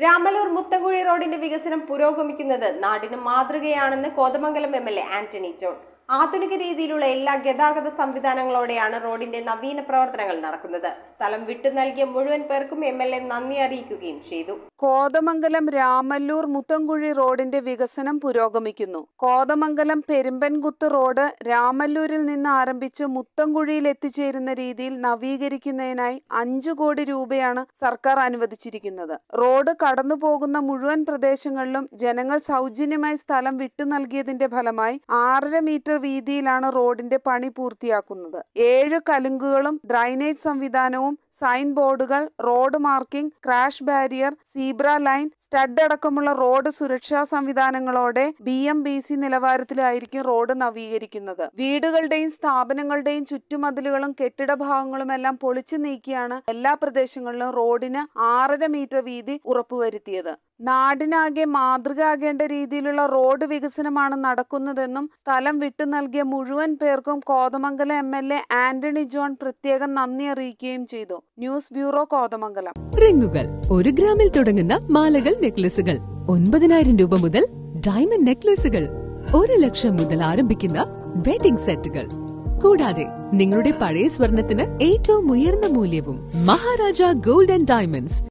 രാമലൂർ മുത്തങ്കുഴി റോഡിന്റെ വികസനം പുരോഗമിക്കുന്നത് നാടിന് മാതൃകയാണെന്ന് Kothamangalam M L A Antony John ആധുനിക രീതിയിലുള്ള എല്ലാ ഗതാഗത സംവിധാനങ്ങളോടെയാണ് റോഡിന്റെ നവീന പ്രവർത്തനങ്ങൾ നടക്കുന്നത് സ്ഥലം വിട്ടു നൽകിയ മുഴുവൻ പേർക്കും എം എൽ എ നന്ദി അറിയിക്കുകയും ചെയ്തു കോതമംഗലം രാമല്ലൂർ മുത്തൻകുഴി റോഡിന്റെ വികസനം പുരോഗമിക്കുന്നു കോതമംഗലം പെരുമ്പൻകുത്ത് റോഡ് രാമല്ലൂരിൽ നിന്ന് ആരംഭിച്ച് മുത്തൻകുഴിയിൽ എത്തിച്ചേരുന്ന രീതിയിൽ നവീകരിക്കുന്നതിനായി അഞ്ചു കോടി രൂപയാണ് സർക്കാർ അനുവദിച്ചിരിക്കുന്നത് റോഡ് കടന്നു പോകുന്ന മുഴുവൻ പ്രദേശങ്ങളിലും ജനങ്ങൾ സൗജന്യമായി സ്ഥലം വിട്ടു നൽകിയതിന്റെ ഫലമായി ആറര മീറ്റർ വീതിയിലാണ് റോഡിന്റെ പണി പൂർത്തിയാക്കുന്നത് ഏഴ് കലുങ്കുകളും ഡ്രൈനേജ് സംവിധാനവും സൈൻ ബോർഡുകൾ road marking crash barrier zebra line stud അടക്കമുള്ള റോഡ് സുരക്ഷാ സംവിധാനങ്ങളോടെ ബി എം ബി സി നിലവാരത്തിലായിരിക്കും റോഡ് നവീകരിക്കുന്നത് വീടുകളുടെയും സ്ഥാപനങ്ങളുടെയും ചുറ്റുമതിലുകളും കെട്ടിട ഭാഗങ്ങളുമെല്ലാം പൊളിച്ചു നീക്കിയാണ് എല്ലാ പ്രദേശങ്ങളിലും റോഡിന് ആറര മീറ്റർ വീതി ഉറപ്പുവരുത്തിയത് നാടിനാകെ മാതൃകയാകേണ്ട രീതിയിലുള്ള റോഡ് വികസനമാണ് നടക്കുന്നതെന്നും സ്ഥലം വിട്ടു നൽകിയ മുഴുവൻ പേർക്കും Kothamangalam M L A Antony John പ്രത്യേകം നന്ദി അറിയിക്കുകയും ചെയ്തു ന്യൂസ് ബ്യൂറോ കോതമംഗലം റിങ്ങുകൾ ഒരു ഗ്രാമിൽ തുടങ്ങുന്ന മാലകൾ നെക്ലസുകൾ ഒൻപതിനായിരം രൂപ മുതൽ ഡയമണ്ട് നെക്ലസുകൾ ഒരു ലക്ഷം മുതൽ ആരംഭിക്കുന്ന വെഡിംഗ് സെറ്റുകൾ കൂടാതെ നിങ്ങളുടെ പഴയ സ്വർണത്തിന് ഏറ്റവും ഉയർന്ന മൂല്യവും മഹാരാജ ഗോൾഡ് ആൻഡ് ഡയമണ്ട്സ്